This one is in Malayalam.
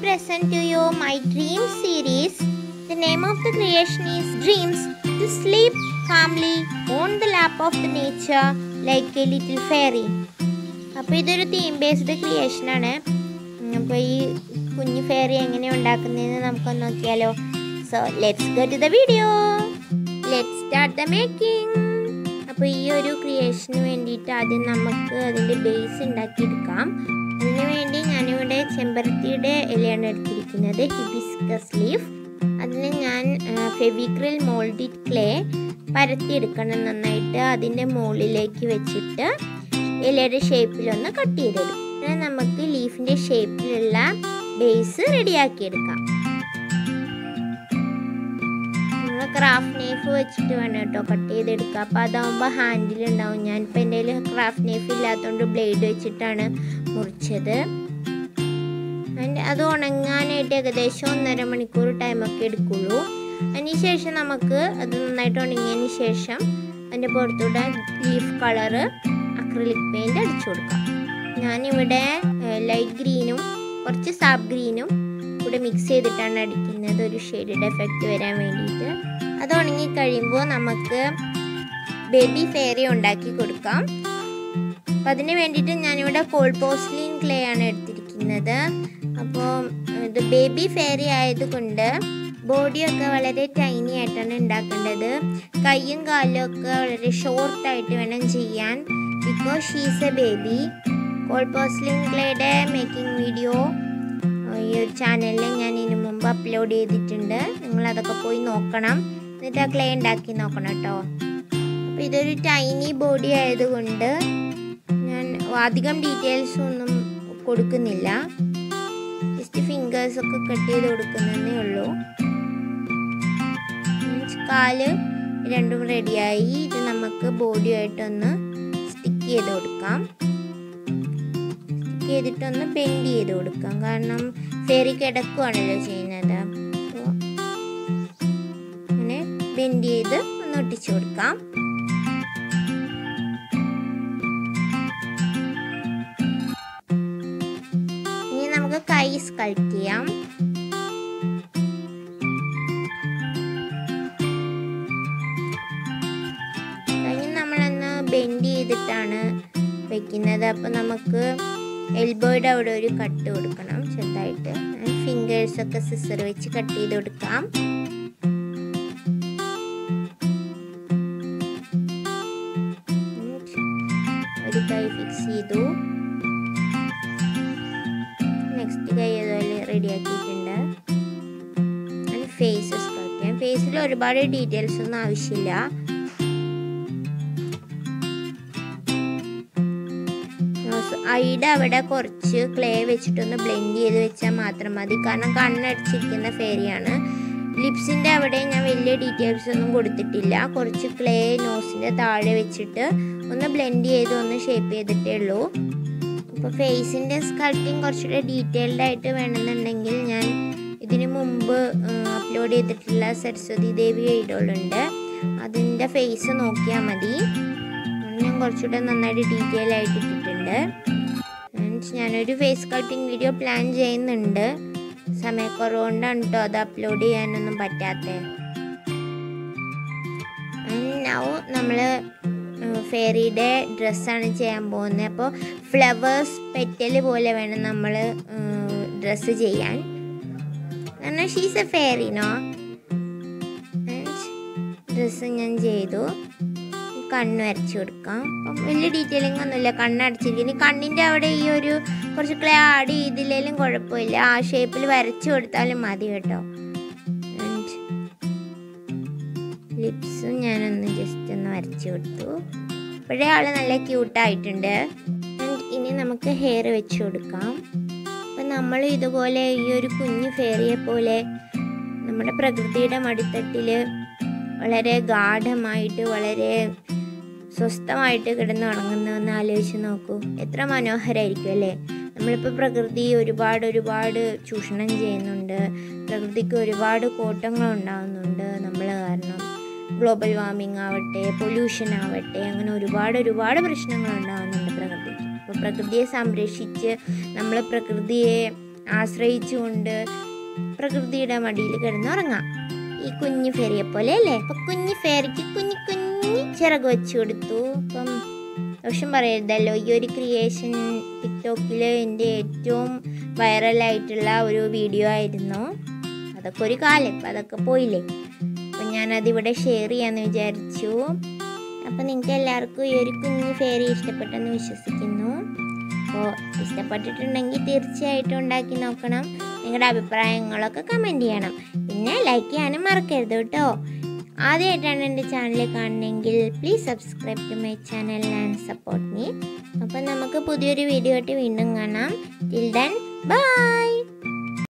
present to you my dream series. The name of the creation is Dreams to sleep calmly on the lap of the nature like a little fairy. അപ്പോൾ ഇതൊരു തീം ബേസ്ഡ് ക്രിയേഷൻ ആണ് അപ്പോൾ ഈ കുഞ്ഞു ഫെയറി എങ്ങനെ ഉണ്ടാക്കുന്നതെന്ന് നമുക്കൊന്ന് നോക്കിയാലോ so let's go to the video let start the making അപ്പോൾ ഈ ഒരു ക്രിയേഷന് വേണ്ടിയിട്ട് ആദ്യം നമുക്ക് അതിൻ്റെ ബേസ് ഉണ്ടാക്കിയെടുക്കാം അതിന് വേണ്ടി ഞാനിവിടെ ചെമ്പരത്തിയുടെ ഇലയാണ് എടുത്തിരിക്കുന്നത് ഹിബിസ്കസ് ലീഫ് അതിന് ഞാൻ ഫെവിക്രിൽ മോൾഡിഡ് ക്ലേ പരത്തിയെടുക്കണം നന്നായിട്ട് അതിൻ്റെ മുകളിലേക്ക് വെച്ചിട്ട് ഇലയുടെ ഷേപ്പിലൊന്ന് കട്ട് ചെയ്തെടുക്കും പിന്നെ നമുക്ക് ലീഫിൻ്റെ ഷേപ്പിലുള്ള ബേസ് റെഡിയാക്കിയെടുക്കാം നമ്മൾ ക്രാഫ്റ്റ് നൈഫ് വെച്ചിട്ട് വേണം കേട്ടോ കട്ട് ചെയ്തെടുക്കുക അപ്പോൾ അതാവുമ്പോൾ ഹാൻഡിലുണ്ടാവും ഞാനിപ്പോൾ എൻ്റെ കയ്യിൽ ക്രാഫ്റ്റ് നൈഫ് ഇല്ലാത്തതുകൊണ്ട് ബ്ലേഡ് വെച്ചിട്ടാണ് മുറിച്ചത് ആൻഡ് അത് ഉണങ്ങാനായിട്ട് ഏകദേശം ഒന്നര മണിക്കൂർ ടൈമൊക്കെ എടുക്കുള്ളൂ അതിനുശേഷം നമുക്ക് അത് നന്നായിട്ട് ഉണങ്ങിയതിന് ശേഷം അതിൻ്റെ പുറത്തൂടെ ലീഫ് കളറ് അക്രിലിക് പെയിൻറ് അടിച്ചു കൊടുക്കാം ഞാനിവിടെ ലൈറ്റ് ഗ്രീനും കുറച്ച് സാബ് ഗ്രീനും കൂടെ മിക്സ് ചെയ്തിട്ടാണ് അടിക്കുന്നത് ഒരു ഷെയ്ഡ് എഫക്റ്റ് വരാൻ വേണ്ടിയിട്ട് അത് ഉണങ്ങി കഴിയുമ്പോൾ നമുക്ക് ബേബി ഫെയറി ഉണ്ടാക്കി കൊടുക്കാം അപ്പം അതിന് വേണ്ടിയിട്ട് ഞാനിവിടെ കോൾ പോസ്ലിൻ ക്ലേ ആണ് എടുത്തിരിക്കുന്നത് അപ്പോൾ ഇത് ബേബി ഫെയറി ആയതുകൊണ്ട് ബോഡിയൊക്കെ വളരെ ടൈനി ആയിട്ടാണ് ഉണ്ടാക്കേണ്ടത് കൈയും കാലും ഒക്കെ വളരെ ഷോർട്ടായിട്ട് വേണം ചെയ്യാൻ because she's a baby cold porcelain ക്ലേയുടെ മേക്കിംഗ് വീഡിയോ ഈ ഒരു ചാനലിൽ ഞാൻ ഇതിനു മുമ്പ് അപ്ലോഡ് ചെയ്തിട്ടുണ്ട് നിങ്ങൾ അതൊക്കെ പോയി നോക്കണം എന്നിട്ട് ആ ക്ലേ ഉണ്ടാക്കി നോക്കണം കേട്ടോ അപ്പോൾ ഇതൊരു ടൈനി ബോഡി ആയതുകൊണ്ട് ഞാൻ അധികം ഡീറ്റെയിൽസ് ഒന്നും കൊടുക്കുന്നില്ല ജസ്റ്റ് ഫിംഗേഴ്സ് ഒക്കെ കട്ട് ചെയ്ത് കൊടുക്കുന്നതേ ഉള്ളൂ കാല് രണ്ടും റെഡിയായി ഇത് നമുക്ക് ബോഡിയായിട്ടൊന്ന് സ്റ്റിക്ക് ചെയ്ത് കൊടുക്കാം സ്റ്റിക്ക് ചെയ്തിട്ടൊന്ന് ബെൻഡ് ചെയ്ത് കൊടുക്കാം കാരണം ഫെറി കിടക്കുവാണല്ലോ ചെയ്യുന്നത് അപ്പോൾ അങ്ങനെ ബെൻഡ് ചെയ്ത് ഒന്ന് ഒട്ടിച്ചു കൊടുക്കാം ഇനി നമുക്ക് കൈ സ്കൾട്ട് ചെയ്യാം കൈ നമ്മളൊന്ന് ബെൻഡ് ചെയ്തിട്ടാണ് വെക്കുന്നത് അപ്പോൾ നമുക്ക് എൽബോയുടെ അവിടെ ഒരു കട്ട് കൊടുക്കണം ചെറുതായിട്ട് ഫിംഗേഴ്സ് ഒക്കെ സിസർ വെച്ച് കട്ട് ചെയ്ത് കൊടുക്കാം ഒരു കൈ ഫിക്സ് ചെയ്തു നെക്സ്റ്റ് കൈ അതുപോലെ റെഡി ആക്കിയിട്ടുണ്ട് ഫേസസ് കളക്ട് ചെയ്യാം ഫേസിൽ ഒരുപാട് ഡീറ്റെയിൽസ് ഒന്നും ആവശ്യമില്ല ഐയുടെ അവിടെ കുറച്ച് ക്ലേ വെച്ചിട്ടൊന്ന് ബ്ലെൻഡ് ചെയ്ത് വെച്ചാൽ മാത്രം മതി കാരണം കണ്ണടിച്ചിരിക്കുന്ന ഫേരിയാണ് ലിപ്സിൻ്റെ അവിടെ ഞാൻ വലിയ ഡീറ്റെയിൽസ് ഒന്നും കൊടുത്തിട്ടില്ല കുറച്ച് ക്ലേ നോസിൻ്റെ താഴെ വെച്ചിട്ട് ഒന്ന് ബ്ലെൻഡ് ചെയ്ത് ഒന്ന് ഷേപ്പ് ചെയ്തിട്ടേ ഉള്ളൂ അപ്പോൾ ഫേസിൻ്റെ സ്കൾട്ടിങ് കുറച്ചുകൂടെ ഡീറ്റെയിൽഡ് ആയിട്ട് വേണമെന്നുണ്ടെങ്കിൽ ഞാൻ ഇതിനു മുമ്പ് അപ്ലോഡ് ചെയ്തിട്ടുള്ള സരസ്വതി ദേവി ഐഡോളുണ്ട് അതിൻ്റെ ഫേസ് നോക്കിയാൽ മതി ഞാൻ കുറച്ചുകൂടെ നന്നായിട്ട് ഡീറ്റെയിൽ ആയിട്ട് ഇട്ടിട്ടുണ്ട് ഞാനൊരു ഫേസ് കട്ടിങ് വീഡിയോ പ്ലാൻ ചെയ്യുന്നുണ്ട് സമയക്കുറവുകൊണ്ടാണ് കേട്ടോ അത് അപ്ലോഡ് ചെയ്യാനൊന്നും പറ്റാത്തത് നൗ നമ്മൾ ഫെയറിയുടെ ഡ്രസ്സാണ് ചെയ്യാൻ പോകുന്നത് അപ്പോൾ ഫ്ലവേഴ്സ് പെറ്റൽ പോലെ വേണം നമ്മൾ ഡ്രസ്സ് ചെയ്യാൻ കാരണം ഷീസ് എ ഫെയറിനോ ഡ്രസ്സ് ഞാൻ ചെയ്തു കണ്ണ് വരച്ചു കൊടുക്കാം അപ്പം വലിയ ഡീറ്റെയിലിംഗ് ഒന്നുമില്ല കണ്ണടച്ചിരിക്കും ഇനി കണ്ണിൻ്റെ അവിടെ ഈ ഒരു കുറച്ച് ക്ലേ ആഡ് ചെയ്തില്ലെങ്കിലും കുഴപ്പമില്ല ആ ഷേപ്പിൽ വരച്ചു കൊടുത്താലും മതി കേട്ടോ ലിപ്സും ഞാനൊന്ന് ജസ്റ്റ് ഒന്ന് വരച്ചു കൊടുത്തു ഇപ്പോഴേ ആൾ നല്ല ക്യൂട്ടായിട്ടുണ്ട് ഇനി നമുക്ക് ഹെയർ വെച്ച് കൊടുക്കാം അപ്പം നമ്മൾ ഇതുപോലെ ഈ ഒരു കുഞ്ഞു ഫെയറിയെ പോലെ നമ്മുടെ പ്രകൃതിയുടെ മടിത്തട്ടിൽ വളരെ ഗാഠമായിട്ട് വളരെ സ്വസ്ഥമായിട്ട് കിടന്ന് ഉറങ്ങുന്നതെന്ന് ആലോചിച്ച് നോക്കൂ എത്ര മനോഹരമായിരിക്കും അല്ലേ നമ്മളിപ്പോൾ പ്രകൃതി ഒരുപാട് ഒരുപാട് ചൂഷണം ചെയ്യുന്നുണ്ട് പ്രകൃതിക്ക് ഒരുപാട് കോട്ടങ്ങൾ ഉണ്ടാകുന്നുണ്ട് നമ്മൾ കാരണം ഗ്ലോബൽ വാർമിംഗ് ആവട്ടെ പൊല്യൂഷൻ ആവട്ടെ അങ്ങനെ ഒരുപാട് ഒരുപാട് പ്രശ്നങ്ങൾ ഉണ്ടാകുന്നുണ്ട് പ്രകൃതിക്ക് അപ്പോൾ പ്രകൃതിയെ സംരക്ഷിച്ച് നമ്മൾ പ്രകൃതിയെ ആശ്രയിച്ചുകൊണ്ട് പ്രകൃതിയുടെ മടിയിൽ കിടന്നുറങ്ങാം ഈ കുഞ്ഞു ഫെറിയെ പോലെ അല്ലേ അപ്പൊ കുഞ്ഞു ഫെറിക്ക് കുഞ്ഞു കുഞ്ഞു ചിറക് വെച്ചു കൊടുത്തു അപ്പം ദോഷം പറയരുതല്ലോ ഈ ഒരു ക്രിയേഷൻ ടിക്ടോക്കിൽ എൻ്റെ ഏറ്റവും വൈറലായിട്ടുള്ള ഒരു വീഡിയോ ആയിരുന്നു അതൊക്കെ ഒരു കാലം ഇപ്പം അതൊക്കെ പോയില്ലേ അപ്പം ഞാനതിവിടെ ഷെയർ ചെയ്യാമെന്ന് വിചാരിച്ചു അപ്പം നിങ്ങൾക്ക് എല്ലാവർക്കും ഈ ഒരു കുഞ്ഞു ഫേറി ഇഷ്ടപ്പെട്ടെന്ന് വിശ്വസിക്കുന്നു അപ്പോൾ ഇഷ്ടപ്പെട്ടിട്ടുണ്ടെങ്കിൽ തീർച്ചയായിട്ടും ഉണ്ടാക്കി നോക്കണം നിങ്ങളുടെ അഭിപ്രായങ്ങളൊക്കെ കമൻറ്റ് ചെയ്യണം പിന്നെ ലൈക്ക് ചെയ്യാനും മറക്കരുത് കേട്ടോ ആദ്യമായിട്ടാണ് എൻ്റെ ചാനൽ കാണുന്നതെങ്കിൽ please subscribe to my channel and support me അപ്പം നമുക്ക് പുതിയൊരു വീഡിയോ ആയിട്ട് വീണ്ടും കാണാം ടിൽ ദെൻ ബൈ